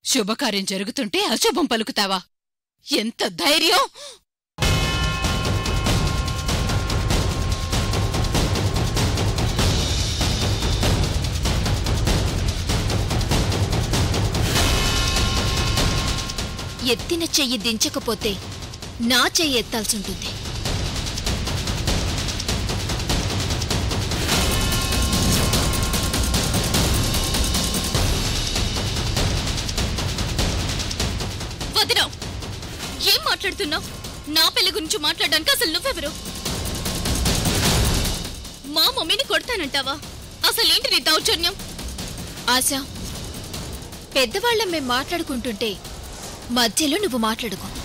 శుభకార్యం జరుగుతుంటే అశుభం పలుకుతావా ఎంత ధైర్యం ఎత్తిన చెయ్యి దించకపోతే నా చెయ్యి ఎత్తాల్సుంటుంది వదినా ఏం మాట్లాడుతున్నావు నా పెళ్లి గురించి మాట్లాడడానికి అసలు నువ్వెవరు మా మమ్మీని కొడతానంటావా అసలేంటి నీ దౌర్జన్యం ఆశ పెద్దవాళ్ళం మేం మాట్లాడుకుంటుంటే మధ్యలో నువ్వు మాట్లాడుకో